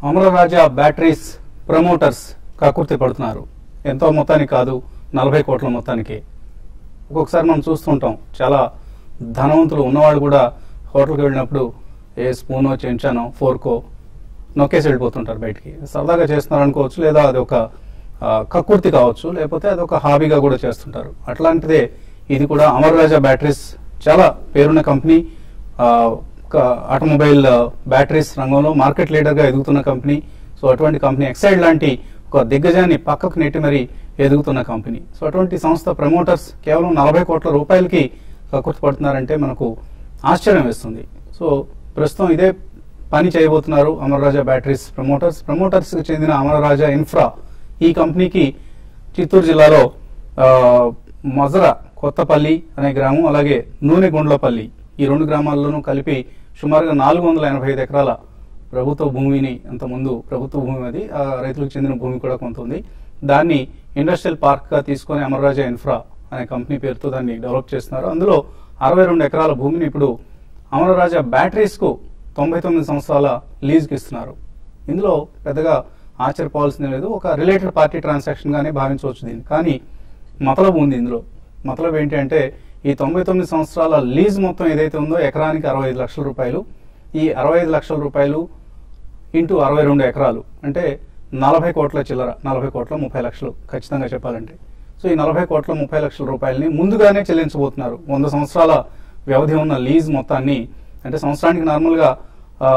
Amara Raja batteries promoters కకుర్తి పడుతున్నారు ఎంతో మొత్తానికి కాదు నలభై కోట్ల మొత్తానికి ఒక్కొక్కసారి మనం చూస్తుంటాం చాలా ధనవంతులు ఉన్నవాళ్ళు కూడా హోటల్కి వెళ్ళినప్పుడు ఏ స్పూనో చెంచానో ఫోర్కో నొక్కేసి వెళ్ళిపోతుంటారు బయటికి సరదాగా చేస్తున్నారు అనుకోవచ్చు లేదా అది ఒక ఆ, కక్కుర్తి కావచ్చు లేకపోతే అది ఒక హాబీగా కూడా చేస్తుంటారు అట్లాంటిదే ఇది కూడా అమరరాజా బ్యాటరీస్ చాలా పేరున్న కంపెనీ ఆ, ఒక ఆటోమొబైల్ ఆ, బ్యాటరీస్ రంగంలో మార్కెట్ లీడర్గా ఎదుగుతున్న కంపెనీ సో అటువంటి కంపెనీ ఎక్సైడ్ లాంటి ఒక దిగ్గజాన్ని పక్కకు నెట్టి మరి ఎదుగుతున్న కంపెనీ సో అటువంటి సంస్థ ప్రమోటర్స్ కేవలం నలభై కోట్ల రూపాయలకి కక్కుర్తి పడుతున్నారంటే మనకు ఆశ్చర్యం వేస్తుంది సో ప్రస్తుతం ఇదే పని చేయబోతున్నారు అమరరాజా బ్యాటరీస్ ప్రమోటర్స్ ప్రమోటర్స్ కి చెందిన అమరరాజా ఇన్ఫ్రా ఈ కంపెనీకి చిత్తూరు జిల్లాలో ఆ, మజర కొత్తపల్లి అనే గ్రామం అలాగే నూనె గుండ్లపల్లి ఈ రెండు గ్రామాల్లోనూ కలిపి సుమారుగా నాలుగు వందల ఎనభై ఐదు ఎకరాల ప్రభుత్వ భూమిని అంత ముందు ప్రభుత్వ భూమి అది ఆ రైతులకు చెందిన భూమి కూడా కొంత ఉంది దాన్ని ఇండస్ట్రియల్ పార్క్ గా తీసుకొని అమరరాజా ఇన్ఫ్రా అనే కంపెనీ పేరుతో దాన్ని డెవలప్ చేస్తున్నారు అందులో అరవై రెండు ఎకరాల భూమిని ఇప్పుడు అమరరాజా బ్యాటరీస్ కు తొంభై తొమ్మిది సంవత్సరాల లీజ్ కి ఇస్తున్నారు ఇందులో పెద్దగా ఆశ్చర్యపోవాల్సింది లేదు ఒక రిలేటెడ్ పార్టీ ట్రాన్సాక్షన్ గానే భావించవచ్చు దీన్ని కానీ మతలబు ఉంది ఇందులో మతలబు ఏంటి అంటే ఈ తొంభై తొమ్మిది సంవత్సరాల లీజ్ మొత్తం ఏదైతే ఉందో ఎకరానికి అరవై ఐదు లక్షల రూపాయలు ఈ అరవై ఐదు లక్షల రూపాయలు ఇంటూ అరవై రెండు ఎకరాలు అంటే నలభై కోట్ల చిల్లర నలభై కోట్ల ముప్పై లక్షలు ఖచ్చితంగా చెప్పాలంటే సో ఈ నలభై కోట్ల ముప్పై లక్షల రూపాయలని ముందుగానే చెల్లించబోతున్నారు వంద సంవత్సరాల వ్యవధి ఉన్న లీజ్ మొత్తాన్ని అంటే సంవత్సరానికి నార్మల్గా ఆ,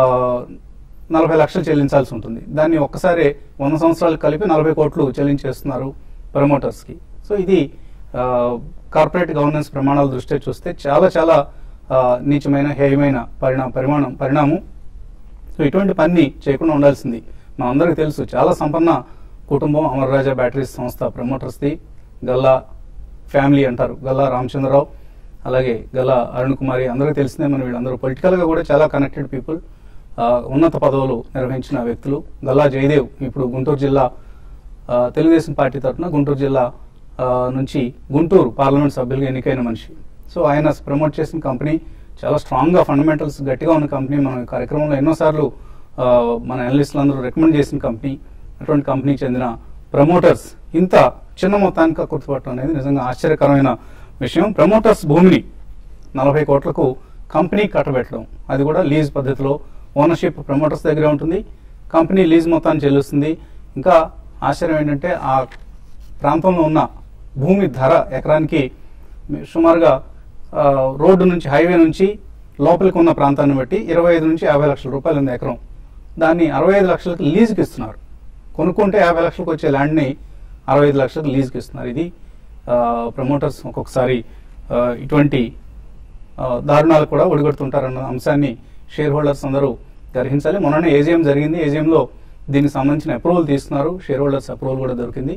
నలభై లక్షలు చెల్లించాల్సి ఉంటుంది దాన్ని ఒక్కసారి వంద సంవత్సరాలు కలిపి నలభై కోట్లు చెల్లించేస్తున్నారు ప్రమోటర్స్కి సో ఇది ఆ, కార్పొరేట్ గవర్నెన్స్ ప్రమాణాల దృష్ట్యా చూస్తే చాలా చాలా ఆ, నీచమైన హేయమైన పరిణా పరిమాణం పరిణామం సో ఇటువంటి పని చేయకుండా ఉండాల్సింది మనందరికీ తెలుసు చాలా సంపన్న కుటుంబం అమరరాజా బ్యాటరీస్ సంస్థ ప్రమోటర్స్ది గల్లా ఫ్యామిలీ అంటారు గల్లా రామచంద్రరావు అలాగే గల్లా అరుణ్ కుమారి అందరికీ తెలిసిందే మన వీళ్ళందరూ పొలిటికల్ గా కూడా చాలా కనెక్టెడ్ పీపుల్ ఉన్నత పదవులు నిర్వహించిన వ్యక్తులు గల్లా జయదేవ్ ఇప్పుడు గుంటూరు జిల్లా ఆ, తెలుగుదేశం పార్టీ తరఫున గుంటూరు జిల్లా ఆ, నుంచి గుంటూరు పార్లమెంట్ సభ్యులుగా ఎన్నికైన మనిషి సో ఆయన ప్రమోట్ చేసిన కంపెనీ చాలా స్ట్రాంగ్ గా ఫండమెంటల్స్ గట్టిగా ఉన్న కంపెనీ మన ఈ కార్యక్రమంలో ఎన్నోసార్లు ఆ, మన అనలిస్టులు అందరూ రికమెండ్ చేసిన కంపెనీ అటువంటి కంపెనీకి చెందిన ప్రమోటర్స్ ఇంత చిన్న మొత్తానికి గుర్తుపట్టడం అనేది నిజంగా ఆశ్చర్యకరమైన విషయం ప్రమోటర్స్ భూమిని నలభై కోట్లకు కంపెనీ కట్టబెట్టడం అది కూడా లీజ్ పద్ధతిలో ఓనర్షిప్ ప్రమోటర్స్ దగ్గరే ఉంటుంది కంపెనీ లీజ్ మొత్తాన్ని చెల్లిస్తుంది ఇంకా ఆశ్చర్యం ఏంటంటే ఆ ప్రాంతంలో ఉన్న భూమి ధర ఎకరానికి సుమారుగా ఆ, రోడ్డు నుంచి హైవే నుంచి లోపలికి ఉన్న ప్రాంతాన్ని బట్టి ఇరవై ఐదు నుంచి యాభై లక్షల రూపాయలు ఉంది ఎకరం దాన్ని అరవై ఐదు లక్షలకు లీజుకి ఇస్తున్నారు కొనుక్కుంటే యాభై లక్షలకు వచ్చే ల్యాండ్ని అరవై ఐదు లక్షలకు లీజుకి ఇస్తున్నారు ఇది ప్రమోటర్స్ ఒక్కొక్కసారి ఆ, ఇటువంటి ఆ, దారుణాలు కూడా ఒడిగొడుతుంటారన్న అంశాన్ని షేర్ హోల్డర్స్ అందరూ గ్రహించాలి మొన్ననే ఏజీఎం జరిగింది ఏజీఎంలో దీనికి సంబంధించిన అప్రూవల్ తీసుకున్నారు షేర్ హోల్డర్స్ అప్రూవల్ కూడా దొరికింది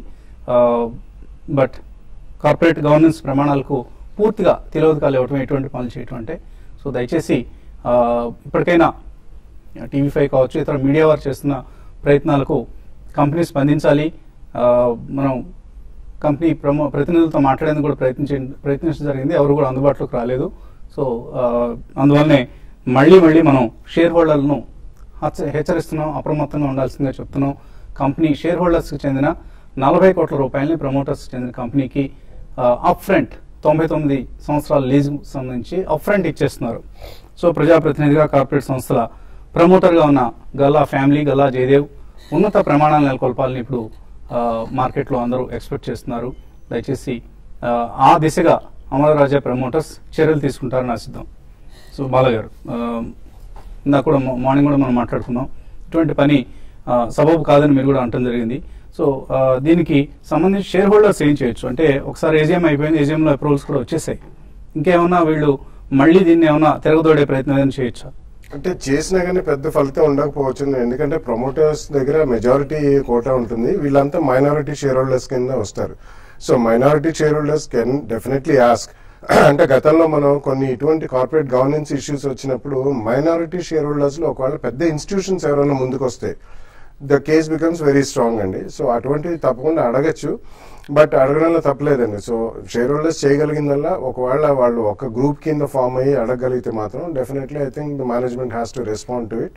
బట్ కార్పొరేట్ గవర్నెన్స్ ప్రమాణాలకు పూర్తిగా తిలోదకాలు ఇవ్వటం ఎటువంటి పనులు చేయటం అంటే సో దయచేసి ఆ, ఇప్పటికైనా టీవీ ఫైవ్ కావచ్చు ఇతర మీడియా వారు చేస్తున్న ప్రయత్నాలకు కంపెనీ స్పందించాలి ఆ, మనం కంపెనీ ప్రమో ప్రతినిధులతో మాట్లాడేందుకు కూడా ప్రయత్నించ ప్రయత్నించడం జరిగింది ఎవరు కూడా అందుబాటులోకి రాలేదు సో ఆ, అందువల్లనే మళ్ళీ మళ్ళీ మనం షేర్ హోల్డర్లను హెచ్చ- హెచ్చరిస్తున్నాం అప్రమత్తంగా ఉండాల్సిందిగా చెప్తున్నాం కంపెనీ షేర్ హోల్డర్స్కి చెందిన నలభై కోట్ల రూపాయలని ప్రమోటర్స్కి చెందిన కంపెనీకి అప్ ఫ్రంట్ తొంభై తొమ్మిది సంవత్సరాల లీజ్ సంబంధించి అప్ ఫ్రంట్ ఇచ్చేస్తున్నారు సో ప్రజాప్రతినిధిగా కార్పొరేట్ సంస్థల ప్రమోటర్గా ఉన్న గల్లా ఫ్యామిలీ గల్లా జయదేవ్ ఉన్నత ప్రమాణాలు నెలకొల్పాలని ఇప్పుడు ఆ, మార్కెట్లో అందరూ ఎక్స్పెక్ట్ చేస్తున్నారు దయచేసి ఆ, ఆ దిశగా అమరరాజా ప్రమోటర్స్ చర్యలు తీసుకుంటారని ఆశిద్దాం సో బాలగారు ఆ, ఇందాక కూడా మా- మార్నింగ్ కూడా మనం మాట్లాడుకున్నాం ఇటువంటి పని ఆ, సబబు కాదని మీరు కూడా అంటం జరిగింది సో ఆ, దీనికి సంబంధించి షేర్ హోల్డర్స్ ఏం చేయొచ్చు అంటే ఒకసారి ఏజీఎం అయిపోయింది ఏజీఎంలో అప్రూవల్స్ కూడా వచ్చేసాయి ఇంకేమన్నా వీళ్ళు మళ్ళీ దీన్ని ఏమన్నా తిరగదోడే ప్రయత్నం ఏదైనా చేయొచ్చా అంటే చేసినా కానీ పెద్ద ఫలితం ఉండకపోవచ్చు ఎందుకంటే ప్రమోటర్స్ దగ్గర మెజారిటీ కోటా ఉంటుంది వీళ్ళంతా మైనారిటీ షేర్ హోల్డర్స్ కింద వస్తారు so minority share holders can definitely ask అంటే గతంలో మనం కొన్ని ఇటువంటి కార్పొరేట్ గవర్నెన్స్ ఇష్యూస్ వచ్చినప్పుడు మైనారిటీ షేర్ హోల్డర్స్ లో ఒకవేళ పెద్ద ఇన్స్టిట్యూషన్స్ ఎవరైనా ముందుకు వస్తాయి the case becomes very strong అండి సో అటువంటివి తప్పకుండా అడగచ్చు బట్ అడగడంలో తప్పలేదండి సో షేర్ హోల్డర్స్ చేయగలిగిందల్లా ఒకవేళ వాళ్ళు ఒక గ్రూప్ కింద ఫామ్ అయ్యి అడగగలిగితే మాత్రం definitely I think the management has to respond to it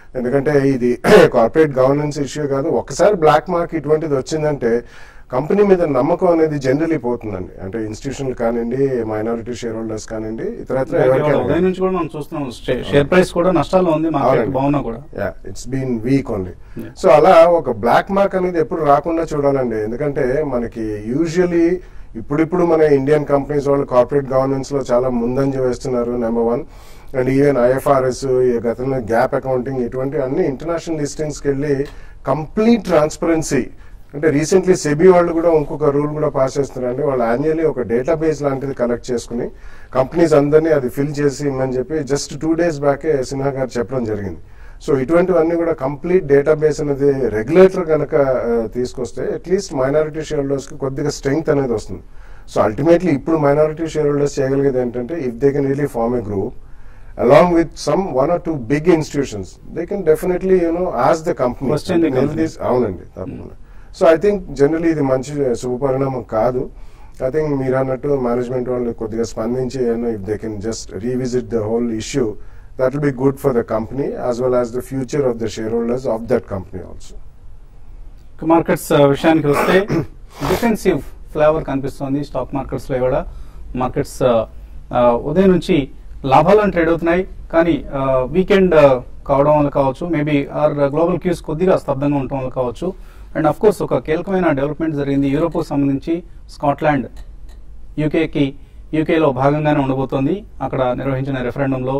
ఎందుకంటే ఇది కార్పొరేట్ గవర్నెన్స్ ఇష్యూ కాదు ఒకసారి బ్లాక్ మార్క్ ఇటువంటిది వచ్చిందంటే కంపెనీ మీద నమ్మకం అనేది జనరలీ పోతుందండి అంటే ఇన్స్టిట్యూషనల్ కానివ్వండి మైనారిటీ షేర్ హోల్డర్స్ కానివ్వండి ఇతరత్ర ఇవాళ ఎవరికైనా ఉదయం నుంచి కూడా మనం చూస్తున్నాం షే- షేర్ ప్రైస్ కూడా నష్టాల్లో ఉంది మార్కెట్ అవునండి. బాగున్నా కూడా yeah it's been weak only Yeah. So అలా ఒక బ్లాక్ మార్క్ అనేది ఎప్పుడు రాకుండా చూడాలండి ఎందుకంటే మనకి యూజువలీ ఇప్పుడిప్పుడు మన ఇండియన్ కంపెనీస్ వాళ్ళు కార్పొరేట్ గవర్నెన్స్ లో చాలా ముందంజ వేస్తున్నారు number one and even IFRS గతంలో గ్యాప్ అకౌంటింగ్ ఇటువంటి అన్ని ఇంటర్నేషనల్ లిస్టింగ్స్కి వెళ్ళి కంప్లీట్ ట్రాన్స్పరెన్సీ అంటే రీసెంట్లీ సెబీ వాళ్ళు కూడా ఇంకొక రూల్ కూడా పాస్ చేస్తున్నారండి వాళ్ళు యాన్యువల్లీ ఒక డేటాబేస్ లాంటిది కలెక్ట్ చేసుకుని కంపెనీస్ అందరినీ అది ఫిల్ చేసి ఇమ్మని చెప్పి జస్ట్ టూ డేస్ బ్యాకే సిన్హా గారు చెప్పడం జరిగింది సో ఇటువంటివన్నీ కూడా కంప్లీట్ డేటాబేస్ అనేది రెగ్యులేటర్ కనుక తీసుకొస్తే అట్లీస్ట్ మైనారిటీ షేర్ హోల్డర్స్ కి కొద్దిగా స్ట్రెంగ్త్ అనేది వస్తుంది సో అల్టిమేట్లీ ఇప్పుడు మైనారిటీ షేర్ హోల్డర్స్ చేయగలిగేది ఏంటంటే if they can really form a group along with some one or two big institutions they can definitely you know ask the company Question the అంటే company. this- అవునండి తప్పకుండా so I think generally ఇది మంచి శుభపరిణామం కాదు I think మీరు అన్నట్టు management వాళ్ళు కొద్దిగా స్పందించి if they can just revisit the whole issue that will be good for the company as well as the future of the share holders of that company also markets విషయానికి వస్తే defensive flavour కనిపిస్తోంది stock markets లో కూడా markets ఉదయం నుంచి లాభాలను trade అవుతున్నాయి కానీ వీకెండ్ కావడం వల్ల కావచ్చు మేబీ ఆర్ గ్లోబల్ క్యూస్ కొద్దిగా స్తబ్దంగా ఉండటం వల్ల కావచ్చు అండ్ అఫ్ కోర్స్ ఒక కీలకమైన డెవలప్మెంట్ జరిగింది యూరోప్ సంబంధించి స్కాట్లాండ్ యూకేకి యూకేలో భాగంగానే ఉండబోతోంది అక్కడ నిర్వహించిన రెఫరెండంలో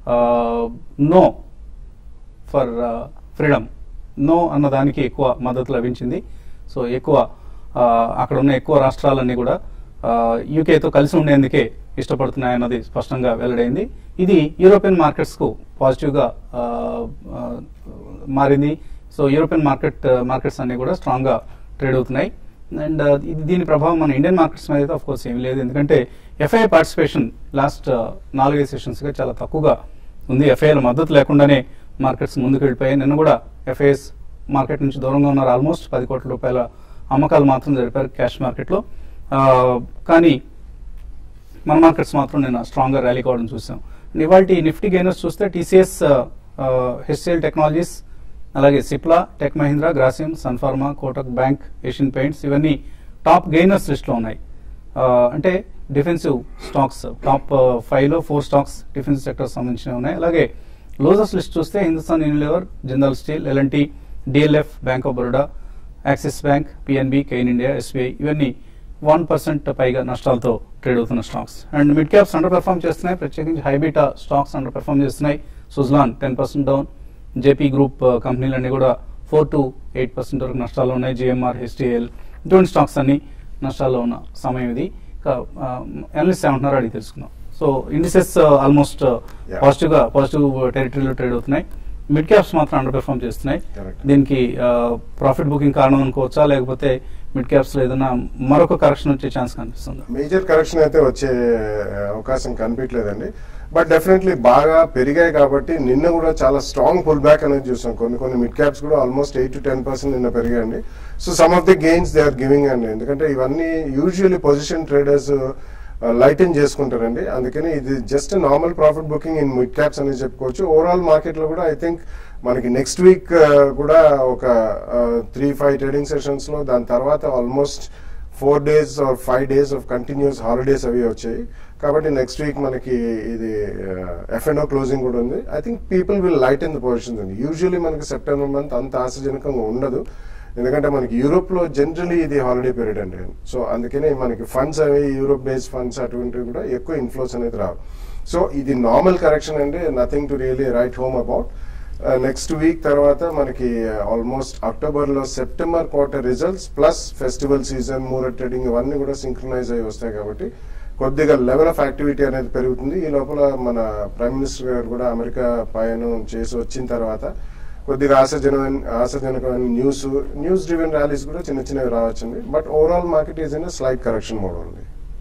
నో ఫర్ ఫ్రీడమ్ నో అన్న దానికి ఎక్కువ మద్దతు లభించింది సో ఎక్కువ ఆ, అక్కడ ఉన్న ఎక్కువ రాష్ట్రాలన్నీ కూడా యూకేతో కలిసి ఉండేందుకే ఇష్టపడుతున్నాయన్నది స్పష్టంగా వెల్లడైంది ఇది యూరోపియన్ మార్కెట్స్ కు పాజిటివ్ గా ఆ, ఆ, మారింది సో యూరోపియన్ మార్కెట్ మార్కెట్స్ అన్ని కూడా స్ట్రాంగ్ గా ట్రేడ్ అవుతున్నాయి అండ్ ఇది దీని ప్రభావం మన ఇండియన్ మార్కెట్స్ మీద అయితే ఆఫ్ కోర్స్ ఏమీ లేదు ఎందుకంటే ఎఫ్ఐ పార్టిసిపేషన్ లాస్ట్ నాలుగైదు సెషన్స్ గా చాలా తక్కువగా ఉంది ఎఫ్ఐల మద్దతు లేకుండానే మార్కెట్స్ ముందుకు వెళ్ళిపోయాయి నిన్న కూడా ఎఫ్ఐఎస్ మార్కెట్ నుంచి దూరంగా ఉన్నారు ఆల్మోస్ట్ పది కోట్ల రూపాయల అమ్మకాలు మాత్రం జరిపారు క్యాష్ మార్కెట్లో ఆ, కానీ మన మార్కెట్స్ మాత్రం నేను స్ట్రాంగ్ గా ర్యాలీ కావడం చూసాం ఇవాళ నిఫ్టీ గెయినర్స్ చూస్తే టీసీఎస్ హెచ్సిఎల్ టెక్నాలజీస్ అలాగే Cipla Tech Mahindra Grasim Sun Pharma Kotak bank Asian paints ఇవన్నీ టాప్ గెయినర్స్ లిస్ట్ లో ఉన్నాయి ఆ, అంటే డిఫెన్సివ్ స్టాక్స్ టాప్ ఫైవ్ లో ఫోర్ స్టాక్స్ డిఫెన్స్ సెక్టర్ సంబంధించినవి ఉన్నాయి అలాగే లోజర్స్ లిస్ట్ చూస్తే Hindustan Unilever Jindal steel L and T DLF bank of Baroda Axis bank PNB Cairn India SBI ఇవన్నీ వన్ పర్సెంట్ పైగా నష్టాలతో ట్రేడ్ అవుతున్న stocks and mid caps under perform చేస్తున్నాయి ప్రత్యేకించి హైబీటా స్టాక్స్ అండర్ పెర్ఫామ్ చేస్తున్నాయి Suzlon ten percent down JP group ఆ, కంపెనీలన్నీ కూడా ఫోర్ టు ఎయిట్ పర్సెంట్ వరకు నష్టాల్లో ఉన్నాయి జిఎంఆర్ హెచ్డిఎల్ ఇటువంటి స్టాక్స్ అన్ని నష్టాల్లో ఉన్న సమయం ఇది అనలిస్ట్ ఏమంటున్నారో అడిగి తెలుసుకుందాం so indices almost Yeah. Positive గా పాజిటివ్ టెరిటరీలో ట్రేడ్ అవుతున్నాయి మిడ్ క్యాప్స్ మాత్రం అండర్ పెర్ఫామ్ చేస్తున్నాయి Correct. దీనికి ప్రాఫిట్ బుకింగ్ కారణం అనుకోవచ్చా లేకపోతే మిడ్ క్యాప్స్ లో ఏదైనా మరొక కరెక్షన్ వచ్చే ఛాన్స్ కనిపిస్తుందా మేజర్ కరెక్షన్ అయితే వచ్చే ఆ, అవకాశం కనిపించలేదండి బట్ డెఫినెట్లీ బాగా పెరిగాయి కాబట్టి నిన్న కూడా చాలా స్ట్రాంగ్ పుల్ బ్యాక్ అనేది చూసాం కొన్ని కొన్ని మిడ్ క్యాప్స్ కూడా almost eight to ten percent నిన్న పెరిగాయండి so some of the gains they are giving అండి ఎందుకంటే ఇవన్నీ యూజువల్లీ పొజిషన్ ట్రేడర్స్ లైటన్ చేసుకుంటారండి అందుకని ఇది just normal profit booking in mid caps అనేది చెప్పుకోవచ్చు ఓవరాల్ మార్కెట్ లో కూడా ఐ థింక్ మనకి నెక్స్ట్ వీక్ కూడా ఒక త్రీ ఫైవ్ ట్రేడింగ్ సెషన్స్ లో దాని తర్వాత almost four days or five days of continuous holidays అవి వచ్చాయి కాబట్టి నెక్స్ట్ వీక్ మనకి ఇది ఎఫ్ఎన్ఓ క్లోజింగ్ కూడా ఉంది I think people will light in the positions అండి యూజువల్లీ మనకి సెప్టెంబర్ మంత్ అంత ఆశాజనకంగా ఉండదు ఎందుకంటే మనకి యూరోప్ లో జనరలీ ఇది హాలిడే పీరియడ్ అండి సో అందుకనే మనకి ఫండ్స్ అవి యూరోప్ బేస్డ్ ఫండ్స్ అటువంటివి కూడా ఎక్కువ ఇన్ఫ్లోస్ అనేది రావు సో ఇది నార్మల్ కరెక్షన్ అండి nothing to really write home about next week తర్వాత మనకి ఆల్మోస్ట్ అక్టోబర్ లో September quarter results plus festival season మూర ట్రేడింగ్ ఇవన్నీ కూడా సింక్రనైజ్ అయ్యి వస్తాయి కాబట్టి కొద్దిగా లెవెల్ ఆఫ్ యాక్టివిటీ అనేది పెరుగుతుంది ఈ లోపల మన ప్రైమ్ మినిస్టర్ గారు కూడా అమెరికా పయనం చేసి వచ్చిన తర్వాత కొద్దిగా ఆశాజనమైన ఆశాజనకమైన న్యూస్ న్యూస్ డ్రివెన్ ర్యాలీస్ కూడా చిన్న చిన్నవి రావచ్చండి but overall market is in slight correction mode ఉంది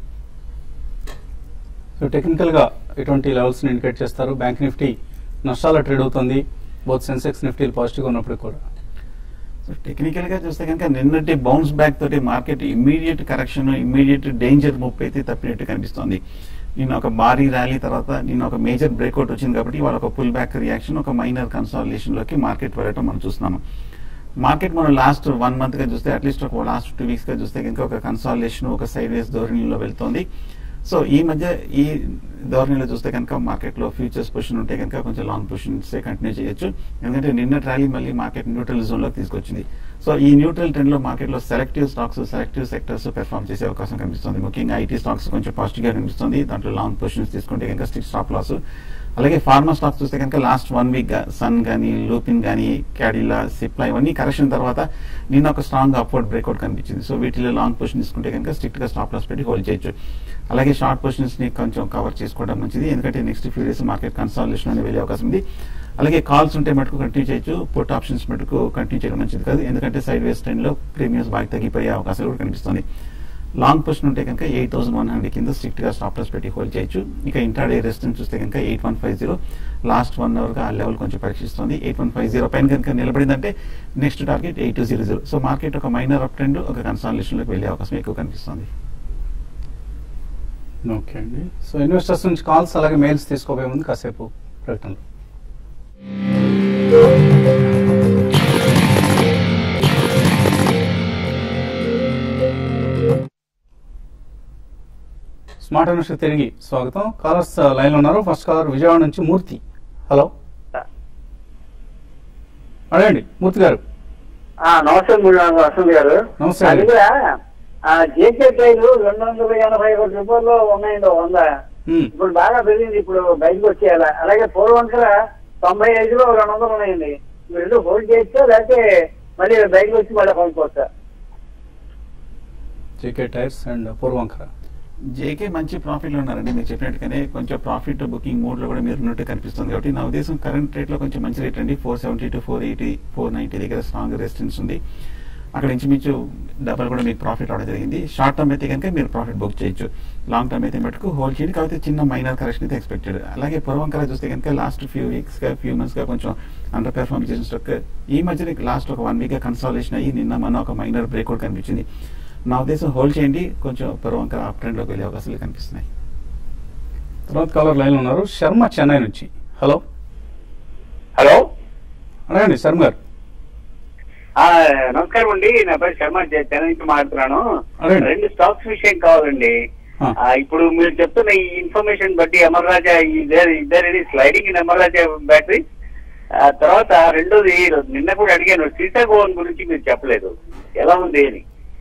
సో టెక్నికల్ గా ఎటువంటి లెవెల్స్ ని ఇండికేట్ చేస్తారు బ్యాంక్ నిఫ్టీ నష్టాల ట్రేడ్ అవుతుంది బోత్ సెన్సెక్స్ నిఫ్టీలు పాజిటివ్ గా ఉన్నప్పుడు కూడా సో టెక్నికల్ గా చూస్తే కనుక నిన్నటి బౌన్స్ బ్యాక్ తోటి market immediate correction immediate danger ముప్పు అయితే తప్పినట్టు కనిపిస్తోంది నిన్న ఒక భారీ ర్యాలీ తర్వాత నిన్న ఒక మేజర్ బ్రేక్అవుట్ వచ్చింది కాబట్టి ఇవాళ ఒక పుల్ బ్యాక్ రియాక్షన్ ఒక మైనర్ కన్సాలిడేషన్ లోకి మార్కెట్ వెళ్ళటం మనం చూస్తున్నాము మార్కెట్ మనం లాస్ట్ వన్ మంత్ గా చూస్తే అట్లీస్ట్ ఒక లాస్ట్ టూ వీక్స్ గా చూస్తే కనుక ఒక కన్సాలిడేషన్ ఒక సైడ్ వేస్ ధోరణిలో వెళ్తోంది సో ఈ మధ్య ఈ ధోరణిలో చూస్తే కనుక మార్కెట్ లో ఫ్యూచర్స్ పొజిషన్ ఉంటే కనుక కొంచెం లాంగ్ పొజిషన్స్ కంటిన్యూ చేయొచ్చు ఎందుకంటే నిన్న ర్యాలీ మళ్ళీ మార్కెట్ న్యూట్రల్ జోన్ లోకి తీసుకొచ్చింది సో ఈ న్యూట్రల్ ట్రెండ్ లో మార్కెట్ లో selective stocks selective sectors perform చేసే అవకాశం కనిపిస్తుంది ముఖ్యంగా ఐటీ స్టాక్స్ కొంచెం పాజిటివ్ గా కనిపిస్తుంది దాంట్లో లాంగ్ పొజిషన్స్ తీసుకుంటే కనుక స్టిక్ స్టాప్ లాస్ అలాగే ఫార్మా స్టాక్స్ చూస్తే కనుక లాస్ట్ వన్ వీక్ సన్ కానీ లూపిన్ కానీ క్యాడిలా సిప్లా ఇవన్నీ కరెక్షన్ తర్వాత నిన్న ఒక స్ట్రాంగ్ అప్వర్డ్ బ్రేక్అవుట్ కనిపించింది సో వీటిలో లాంగ్ పొజిషన్ తీసుకుంటే కనుక స్ట్రిక్ట్ గా స్టాప్ లాస్ పెట్టి హోల్డ్ చేయొచ్చు అలాగే షార్ట్ పొజిషన్స్ ని కొంచెం కవర్ చేసుకోవడం మంచిది ఎందుకంటే next few days market consolidation అని వెళ్ళే అవకాశం ఉంది అలాగే కాల్స్ ఉంటే మటుకు కంటిన్యూ చేయొచ్చు పుట్ ఆప్షన్స్ మటుకు కంటిన్యూ చేయడం మంచిది కాదు ఎందుకంటే సైడ్ వేస్ ట్రెండ్ లో ప్రీమియమ్స్ బాగా తగ్గిపోయే అవకాశాలు కూడా కనిపిస్తుంది లాంగ్ పొజిషన్ ఉంటే కనుక ఎయిట్ థౌసండ్ వన్ హండ్రెడ్ కింద స్ట్రిక్ట్ గా స్టాప్ లాస్ పెట్టి హోల్డ్ చేయొచ్చు ఇక ఇంటర్డే రెసిస్టెన్స్ చూస్తే కనుక eight one five zero last one hour గా ఆ లెవెల్ కొంచెం పరీక్షిస్తుంది ఎయిట్ వన్ ఫైవ్ జీరో పైన కనుక నిలబడిందంటే next target eight two zero zero so market ఒక మైనర్ అప్ ట్రెండ్ ఒక కన్సాలిడేషన్ లోకి వెళ్ళే అవకాశం ఎక్కువ కనిపిస్తుంది ఓకే అండి సో ఇన్వెస్టర్స్ నుంచి కాల్స్ అలాగే మెయిల్స్ తీసుకోబోయే ముందు కాసేపు ప్రకటనలు స్మార్ట్ ఇన్వెస్టర్ తిరిగి స్వాగతం కాలర్స్ లైన్ లో ఉన్నారు ఫస్ట్ కాలర్ విజయవాడ నుంచి మూర్తి హలో అడగండి మూర్తి గారు ఆ, నమస్తే మూడు వసంత్ గారు నమస్తే అది అండి. కూడా ఆ జేకే ట్రైలు రెండు వందల ఎనభై ఒకటి రూపాయలు ఉన్నాయండి ఓ వంద మ్మ్. ఇప్పుడు బాగా పెరిగింది ఇప్పుడు బయటకు వచ్చేయాలి అలాగే పూర్వంకర తొంభై ఐదులో రెండు వందలు ఉన్నాయండి మీరు రెండు హోల్డ్ చేయొచ్చా లేకపోతే మళ్ళీ బయటకు వచ్చి మళ్ళీ కొనుక్కోవచ్చా JK tyres and Puravankara JK మంచి ప్రాఫిట్ లో ఉన్నారండి మీరు చెప్పినట్టుగానే కొంచెం ప్రాఫిట్ బుకింగ్ మోడ్ లో కూడా మీరు ఉన్నట్టు కనిపిస్తుంది కాబట్టి నా ఉద్దేశం కరెంట్ రేట్ లో కొంచెం మంచి రేట్ అండి four seventy to four eighty four ninety దగ్గర స్ట్రాంగ్ రెసిస్టెన్స్ ఉంది అక్కడ ఇంచుమించు డబల్ కూడా మీకు ప్రాఫిట్ అవడం జరిగింది షార్ట్ టర్మ్ అయితే కనుక మీరు ప్రాఫిట్ బుక్ చేయొచ్చు లాంగ్ టర్మ్ అయితే మటుకు హోల్డ్ చేయండి కాకపోతే చిన్న మైనర్ కరెక్షన్ అయితే ఎక్స్పెక్టెడ్ అలాగే పూర్వంకర చూస్తే కనుక లాస్ట్ ఫ్యూ వీక్స్ గా ఫ్యూ మంత్స్ గా కొంచెం అండర్ పెర్ఫార్మ్ చేసిన స్టాక్ ఈ మధ్యన లాస్ట్ ఒక వన్ వీక్ గా కన్సాలేషన్ అయ్యి నిన్న మన ఒక మైనర్ బ్రేక్అవుట్ కనిపించింది నా ఉద్దేశం హోల్డ్ చేయండి కొంచెం పూర్వంకర అప్ ట్రెండ్ లోకి వెళ్ళే అవకాశాలు కనిపిస్తున్నాయి తర్వాత కాలర్ లైన్ లో ఉన్నారు శర్మ చెన్నై నుంచి హలో హలో అడగండి శర్మ గారు నమస్కారం అండి నా పేరు శర్మ చెన్నై నుంచి మాట్లాడుతున్నాను అడగండి. రెండు స్టాక్స్ విషయం కావాలండి ఆ. ఆ, ఇప్పుడు మీరు చెప్తున్న ఈ ఇన్ఫర్మేషన్ బట్టి అమర్ రాజా ఇద్దరు sliding in Amar Raja battery ఆ తర్వాత రెండోది నిన్న కూడా అడిగాను సీతాగోవన్ గురించి మీరు చెప్పలేదు ఎలా ఉంది అని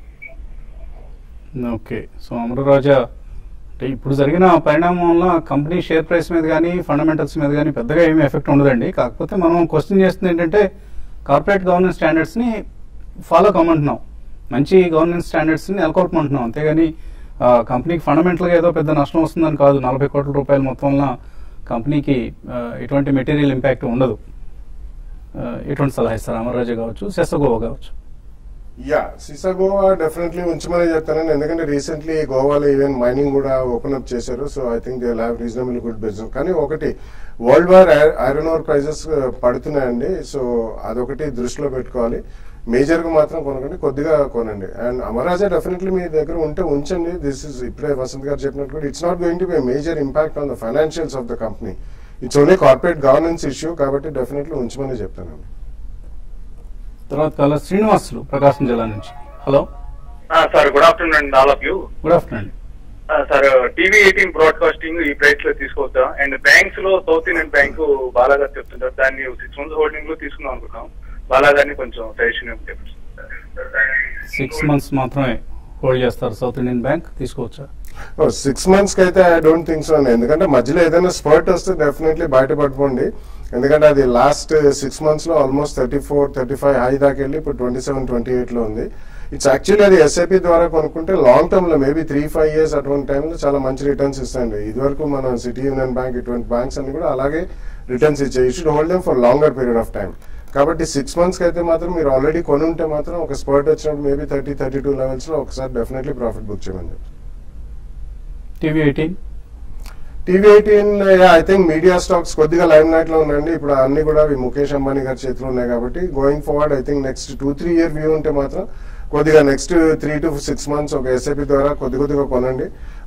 ఓకే సో అమరరాజా అంటే ఇప్పుడు జరిగిన పరిణామం వల్ల కంపెనీ షేర్ ప్రైస్ మీద కానీ ఫండమెంటల్స్ మీద కానీ పెద్దగా ఏమీ ఎఫెక్ట్ ఉండదండి కాకపోతే మనం క్వశ్చన్ చేస్తుంది ఏంటంటే కార్పొరేట్ గవర్నెన్స్ స్టాండర్డ్స్ని ఫాలో కమ్మంటున్నాం మంచి గవర్నెన్స్ స్టాండర్డ్స్ని నెలకొల్పమంటున్నాం అంతేగాని ఆ, కంపెనీకి ఫండమెంటల్గా ఏదో పెద్ద నష్టం వస్తుందని కాదు నలభై కోట్ల రూపాయల మొత్తం వల్ల కంపెనీకి ఆ, ఎటువంటి మెటీరియల్ ఇంపాక్ట్ ఉండదు ఆ, ఎటువంటి సలహా ఇస్తారు అమరరాజా కావచ్చు సెసగోవా కావచ్చు యా సిసా గోవా డెఫినెట్లీ ఉంచమని చెప్తానండి ఎందుకంటే రీసెంట్లీ గోవాలో ఈవెన్ మైనింగ్ కూడా ఓపెన్ అప్ చేశారు so I think they have reasonable good business కానీ ఒకటి world wide iron ore prices పడుతున్నాయండి సో అదొకటి దృష్టిలో పెట్టుకోవాలి మేజర్ గా మాత్రం కొనకండి కొద్దిగా కొనండి అండ్ అమరాజా డెఫినెట్లీ మీ దగ్గర ఉంటే ఉంచండి దిస్ ఇస్ ఇప్పుడే వసంత్ గారు చెప్పినట్టు కూడా it's not going to be major impact on the financials of the company it's only corporate governance issue కాబట్టి డెఫినెట్లీ ఉంచమని చెప్తానండి తర్వాత కాలర్ శ్రీనివాసులు ప్రకాశం జిల్లా నుంచి hello sir good afternoon and all of you good afternoon sir TV eighteen broadcasting ఈ price లో తీసుకోవచ్చా and banks లో సౌత్ ఇండియన్ బ్యాంక్ బాలాగా చెప్తుంటారు దాన్ని సిక్స్ మంత్స్ హోల్డింగ్ లో తీసుకుందాం అనుకున్నాం బాలాగారిని కొంచెం సజెషన్ సిక్స్ మంత్స్ మాత్రమే హోల్డ్ చేస్తారు సౌత్ ఇండియన్ బ్యాంక్ తీసుకోవచ్చా సిక్స్ మంత్స్ కి అయితే ఐ డోంట్ థింక్ సో ఎందుకంటే మధ్యలో ఏదైనా స్పర్ట్ వస్తే డెఫినెట్లీ బయటపడిపోండి ఎందుకంటే అది లాస్ట్ సిక్స్ మంత్స్ లో almost thirty four thirty five high దాకా వెళ్ళి ఇప్పుడు ట్వంటీ సెవెన్ ట్వంటీ ఎయిట్ లో ఉంది ఇట్స్ యాక్చువల్లీ అది ఎస్ఐపి ద్వారా కొనుక్కుంటే లాంగ్ టర్మ్ లో మేబీ త్రీ ఫైవ్ ఇయర్స్ అటువంటి టైంలో చాలా మంచి రిటర్న్స్ ఇస్తాయండి ఇదివరకు మన సిటీ యూనియన్ బ్యాంక్ ఇటువంటి బ్యాంక్స్ అన్ని కూడా అలాగే రిటర్న్స్ ఇచ్చాయి you should hold them for longer period of time కాబట్టి సిక్స్ మంత్స్ కి అయితే మాత్రం మీరు ఆల్రెడీ కొని ఉంటే మాత్రం ఒక స్పర్ట్ వచ్చినప్పుడు maybe thirty thirty two levels లో ఒకసారి డెఫినెట్లీ ప్రాఫిట్ బుక్ చేయమని చెప్తాను. TV eighteen TV eighteen I think media stocks కొద్దిగా లైమ్ లైట్ లో ఉన్నాయండి ఇప్పుడు అన్ని కూడా అవి ముఖేష్ అంబానీ గారి చేతిలో ఉన్నాయి కాబట్టి going forward I think next two three year view ఉంటే మాత్రం కొద్దిగా next three to six months ఒక ఎస్ఐపి ద్వారా కొద్ది కొద్దిగా కొనండి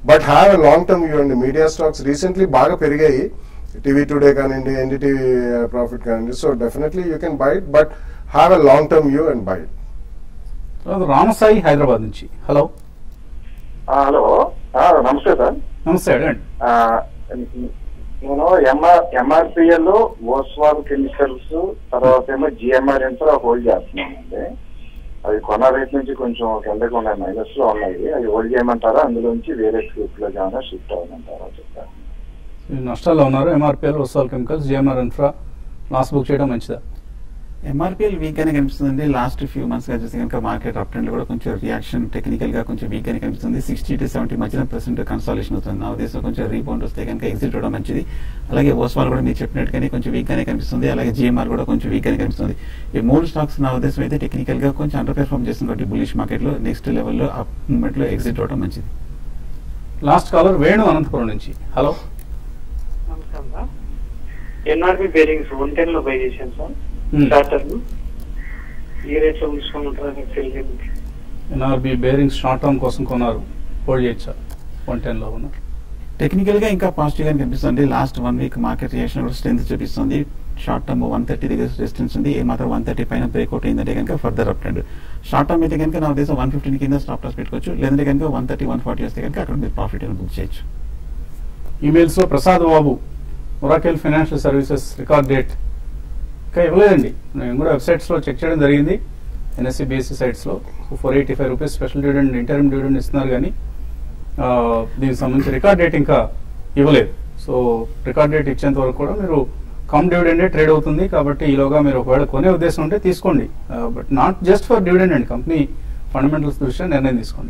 but have a long term view అండి మీడియా స్టాక్స్ రీసెంట్లీ బాగా పెరిగాయి టీవీ టుడే కానివ్వండి ఎన్డీటీవీ ప్రాఫిట్ కానివ్వండి so definitely you can buy it but have a long term view and buy it తర్వాత రామసాయి హైదరాబాద్ నుంచి హలో హలో నమస్తే సార్ నమస్తే అడగండి ఆ, నేను ఎంఆర్ ఎంఆర్పిఎల్ ఓస్వాల్ కెమికల్స్ తర్వాత ఏమో జిఎంఆర్ ఇన్ఫ్రా హోల్డ్ చేస్తున్నానండి అవి కొన్న రేట్ నుంచి కొంచెం కిందకి ఉన్నాయి మైనస్ లో ఉన్నాయి అవి హోల్డ్ చేయమంటారా అందులోంచి వేరే గ్రూప్ లో ఏమైనా షిఫ్ట్ అవ్వమంటారా చెప్తాను మీరు నష్టాల్లో ఉన్నారు ఎంఆర్పిఎల్ వస్తాల్ chemicals GMR infra loss book చేయడం మంచిదా ఎంఆర్పిఎల్ వీక్ గానే కనిపిస్తుంది లాస్ట్ ఫ్యూ మంత్స్ గా చూస్తే కనుక మార్కెట్ అప్ ట్రెండ్ కూడా కొంచెం రియాక్షన్ టెక్నికల్ గా కొంచెం వీక్ గానే కనిపిస్తుంది సిక్స్టీ టు సెవెంటీ మధ్యన పర్సెంట్ కన్సాలేషన్ అవుతుంది నా ఉద్దేశం కొంచెం రీబౌండ్ వస్తే కనుక ఎగ్జిట్ అవడం మంచిది అలాగే ఓస్వాల్ కూడా మీరు చెప్పినట్టుగానే కొంచెం వీక్ గానే కనిపిస్తుంది అలాగే జిఎంఆర్ కూడా కొంచెం వీక్ గానే కనిపిస్తుంది ఈ మూడు స్టాక్స్ నా ఉద్దేశం అయితే టెక్నికల్ గా కొంచెం అండర్ పెర్ఫార్మ్ చేస్తుంది కాబట్టి బులిష్ మార్కెట్ లో నెక్స్ట్ లెవెల్లో అప్ మూమెంట్ లో ఎగ్జిట్ అవడం మంచిది లాస్ట్ కాలర్ వేణు అనంతపురం నుంచి హలో నమస్కారం sir NRB bearings one ten లో బై చేశాను సార్ Hmm. స్టార్టర్ ఈ రేట్ లో ఉంచుకోమంటారా మీకు తెలియదు ఎన్ఆర్బి బేరింగ్స్ షార్ట్ టర్మ్ కోసం కొన్నారు హోల్డ్ చేయొచ్చా వన్ టెన్లో ఉన్నారు టెక్నికల్ గా ఇంకా పాజిటివ్ గా కనిపిస్తుంది last one week market reaction కూడా స్ట్రెంత్ చూపిస్తుంది షార్ట్ టర్మ్ వన్ థర్టీ దగ్గర రెసిస్టెన్స్ ఉంది ఏ మాత్రం వన్ థర్టీ పైన బ్రేక్అవుట్ అయిందంటే కనుక further up trend short term అయితే కనుక నా ఉద్దేశం వన్ ఫిఫ్టీన్ కింద స్టాప్ లాస్ పెట్టుకోవచ్చు లేదంటే కనుక వన్ థర్టీ వన్ ఫార్టీ వస్తే కనుక అక్కడ మీరు ప్రాఫిట్ బుక్ చేయొచ్చు ఈమెయిల్స్లో Prasad Babu oracle financial services record date ఇంకా ఇవ్వలేదండి నేను కూడా వెబ్సైట్స్లో చెక్ చేయడం జరిగింది ఎన్ఎస్సి బిఎస్సి సైట్స్లో four eighty five rupees special dividend interim dividend ఇస్తున్నారు కానీ ఆ, దీనికి సంబంధించి రికార్డ్ డేట్ ఇంకా ఇవ్వలేదు సో రికార్డ్ డేట్ ఇచ్చేంత వరకు కూడా మీరు కమ్ డివిడెండే ట్రేడ్ అవుతుంది కాబట్టి ఈలోగా మీరు ఒకవేళ కొనే ఉద్దేశం ఉంటే తీసుకోండి but not just for dividend అండి కంపెనీ ఫండమెంటల్స్ దృష్ట్యా నిర్ణయం తీసుకోండి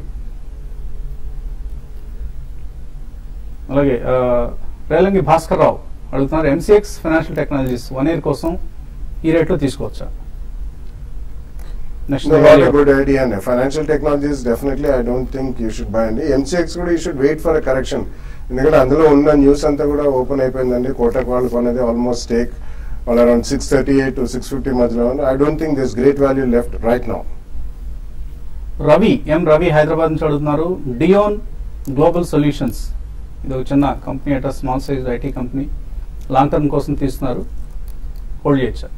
అలాగే ఆ, రేలంగి భాస్కర్ రావు అడుగుతున్నారు MCX financial technologies one year కోసం ఈ రేట్లో తీసుకోవచ్చా next No, not a good idea అండి financial technologies definitely I don't think you should buy అండి ఎంసీఎక్స్ కూడా you should wait for a correction ఎందుకంటే అందులో ఉన్న న్యూస్ అంతా కూడా ఓపెన్ అయిపోయిందండి కోటక్ వాళ్ళు కొనేది ఆల్మోస్ట్ టేక్ వాళ్ళు around six thirty eight to six fifty మధ్యలో ఉంది I don't think this great value left right now Ravi M Ravi Hyderabad నుంచి అడుగుతున్నారు డియోన్ గ్లోబల్ సొల్యూషన్స్ ఇది ఒక చిన్న కంపెనీ అట small size IT company long term కోసం తీస్తున్నారు హోల్డ్ చేయొచ్చా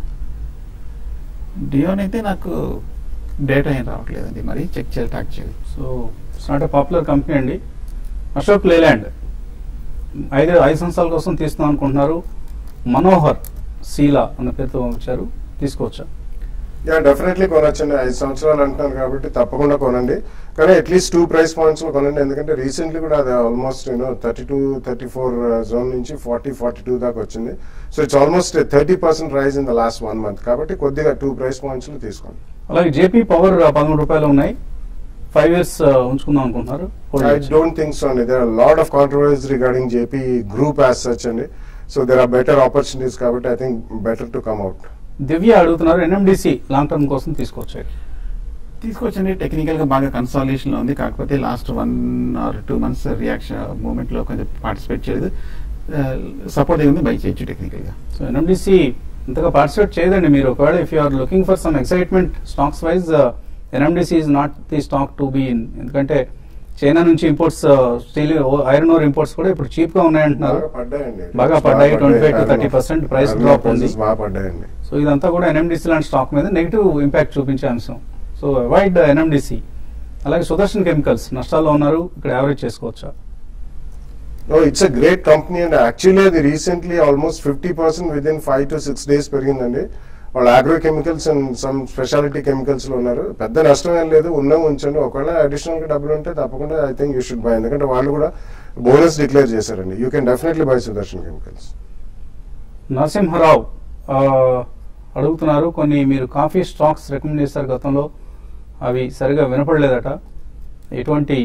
డియోన్ అయితే నాకు డేటా ఏం రావట్లేదండి మరి చెక్ చేయాలి ట్యాక్ చేయాలి so it's not a popular company అండి అశోక్ లేలాండ్ ఐదు ఐదు సంవత్సరాల కోసం తీస్తున్నాం అనుకుంటున్నారు మనోహర్ శీలా అన్న పేరుతో వచ్చారు తీసుకోవచ్చా యా డెఫినెట్లీ కొనొచ్చండి ఐదు సంవత్సరాలు అంటున్నారు కాబట్టి తప్పకుండా కొనండి కానీ అట్లీస్ట్ టూ ప్రైస్ పాయింట్స్ లో కొనండి ఎందుకంటే రీసెంట్లీ కూడా అది almost you know thirty two thirty four zone నుంచి ఫార్టీ ఫార్టీ టూ దాకా వచ్చింది so it's almost thirty percent rise in the last one month కాబట్టి కొద్దిగా టూ ప్రైస్ పాయింట్స్ లో తీసుకోండి అలాగే జేపీ పవర్ పదమూడు రూపాయలు ఉన్నాయి ఫైవ్ ఇయర్స్ ఉంచుకుందాం అనుకుంటున్నారు Hold ఐ చేయొచ్చా? డోంట్ థింక్ సో అండి there are lot of controversies regarding JP group as such అండి so there are better opportunities కాబట్టి I think better to come out Divya అడుగుతున్నారు ఎన్ఎండిసి లాంగ్ టర్మ్ కోసం తీసుకోవచ్చు తీసుకొచ్చండి technical గా బాగా కన్సాలేషన్ లో ఉంది కాకపోతే last one or two months reaction movement లో కొంచెం పార్టిసిపేట్ చేయలేదు సపోర్ట్ ఉంది బై చేయొచ్చు టెక్నికల్ గా సో ఎన్ఎండిసి ఇంతగా పార్టిసిపేట్ చేయదండి మీరు ఒకవేళ if you are looking for some excitement stocks wise NMDC is not the stock to be in ఎందుకంటే చైనా నుంచి imports steel iron ore imports కూడా ఇప్పుడు చీప్ గా ఉన్నాయంటున్నారు బాగా పడ్డాయండి బాగా పడ్డాయి, 25 to 30% price drop ఉంది. బాగా పడ్డాయండి సో ఇదంతా కూడా ఎన్ఎండిసి లాంటి స్టాక్ మీద నెగిటివ్ ఇంపాక్ట్ చూపించే అంశం సో అవాయిడ్ ఎన్ఎండిసి అలాగే సుదర్శన్ కెమికల్స్ నష్టాల్లో ఉన్నారు ఇక్కడ యావరేజ్ చేసుకోవచ్చా No, it's a great company and actually అది recently almost fifty percent within five to six days పెరిగిందండి వాళ్ళు agro chemicals and some speciality chemicals లో ఉన్నారు పెద్ద నష్టం ఏం లేదు ఉన్న ఉంచండి ఒకవేళ అడిషనల్ గా డబ్బులు ఉంటే తప్పకుండా I think you should buy ఎందుకంటే వాళ్ళు కూడా బోనస్ డిక్లేర్ చేశారండి you can definitely buy Sudarshan chemicals Narasimharao ఆ, అడుగుతున్నారు కొన్ని మీరు కాఫీ స్టాక్స్ రికమెండ్ చేశారు గతంలో అవి సరిగా వినపడలేదట ఎటువంటి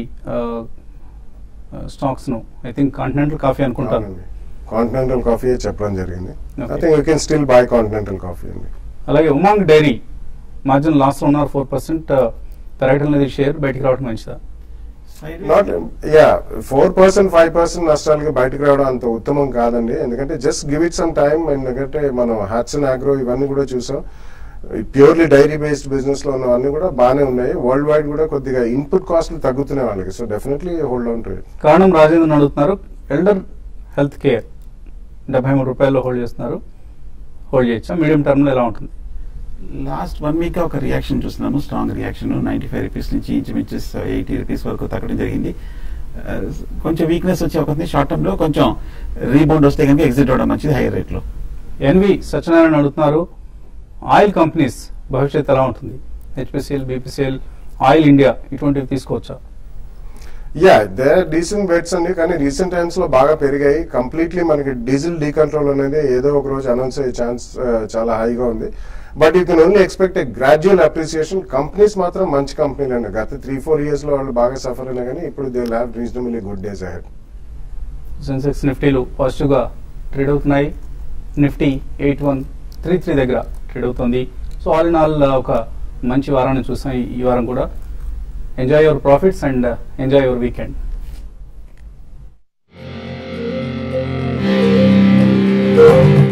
స్టాక్స్ ను ఐ థింక్ కాంటినెంటల్ కాఫీ అనుకుంటాను కాంటినెంటల్ కాఫీ చెప్పడం జరిగింది I Okay. Think you can still buy continental coffee అండి అలాగే ఉమాంగ్ డైరీ మార్జిన్ లాస్ లో ఉన్నారు ఫోర్ పర్సెంట్ పెరగడం లేదు షేర్ బయటికి రావడం మంచిదా not yeah four percent five percent నష్టాలకి బయటకు రావడం అంత ఉత్తమం కాదండి ఎందుకంటే just give it some time ఎందుకంటే మనం హ్యాట్సన్ ఆగ్రో ఇవన్నీ కూడా చూసాం ప్యూర్లీ డైరీ బేస్డ్ బిజినెస్ లో ఉన్నవన్నీ కూడా బాగానే ఉన్నాయి వరల్డ్ వైడ్ కూడా కొద్దిగా ఇన్పుట్ కాస్ట్లు తగ్గుతున్నాయి వాళ్ళకి so definitely hold on to it కారణం రాజేంద్రన్ అడుగుతున్నారు ఎల్డర్ హెల్త్ కేర్ డెబ్బై మూడు రూపాయల్లో హోల్డ్ చేస్తున్నారు హోల్డ్ చేయొచ్చా మీడియం టర్మ్లో ఎలా ఉంటుంది లాస్ట్ వన్ వీక్ ఒక రియాక్షన్ చూస్తున్నాము strong reaction ninety five rupees నుంచి ఇంచుమించు ఎయిటీ రూపీస్ వరకు తగ్గడం జరిగింది ఆ, కొంచెం వీక్నెస్ వచ్చే ఒక షార్ట్ టర్మ్ లో కొంచెం రీబౌండ్ వస్తే కనుక ఎగ్జిట్ అవడం మంచిది హైయర్ రేట్ లో ఎన్వి సత్యనారాయణ అడుగుతున్నారు ఆయిల్ కంపెనీస్ భవిష్యత్తు ఎలా ఉంటుంది హెచ్పిసిఎల్ బీపీసీఎల్ ఆయిల్ ఇండియా ఇటువంటివి తీసుకోవచ్చా యా దే డీసెంట్ బెట్స్ అండి కానీ రీసెంట్ టైమ్స్ లో బాగా పెరిగాయి కంప్లీట్లీ మనకి డీజిల్ డీకంట్రోల్ అనేది ఏదో ఒక రోజు అనౌన్స్ అయ్యే ఛాన్స్ చాలా హైగా ఉంది but you can only expect a gradual appreciation companies మాత్రం మంచి కంపెనీలు అండి గత త్రీ ఫోర్ ఇయర్స్ లో వాళ్ళు బాగా సఫర్ అయినా కానీ ఇప్పుడు they have reasonably good days ahead Sensex నిఫ్టీలు పాజిటివ్గా ట్రేడ్ అవుతున్నాయి Nifty eight one three three దగ్గర ట్రేడ్ అవుతుంది సో ఆల్ ఇన్ ఆల్ ఒక మంచి వారాన్ని చూసాం ఈ- ఈ వారం కూడా enjoy your profits and enjoy your weekend